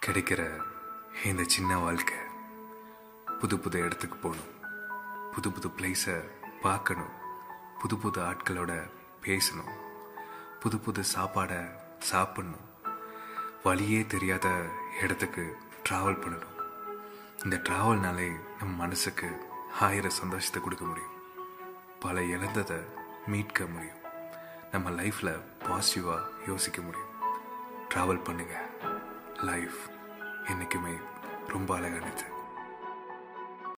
கிடைக்கிற இந்த சின்ன வாழ்க்கை புது புது இடத்துக்கு போகணும் புது புது பிளேஸை பார்க்கணும் புது புது ஆட்களோட பேசணும் புது புது சாப்பாடை சாப்பிடணும் வழியே தெரியாத இடத்துக்கு ட்ராவல் பண்ணணும் இந்த ட்ராவல்னாலே நம்ம மனசுக்கு ஆயிரம் சந்தோஷத்தை கொடுக்க முடியும் பல இழந்ததை மீட்க முடியும் நம்ம லைஃப்பில் பாசிட்டிவாக யோசிக்க முடியும் ட்ராவல் பண்ணுங்க லைஃப் என்றைக்குமே ரொம்ப அழகானது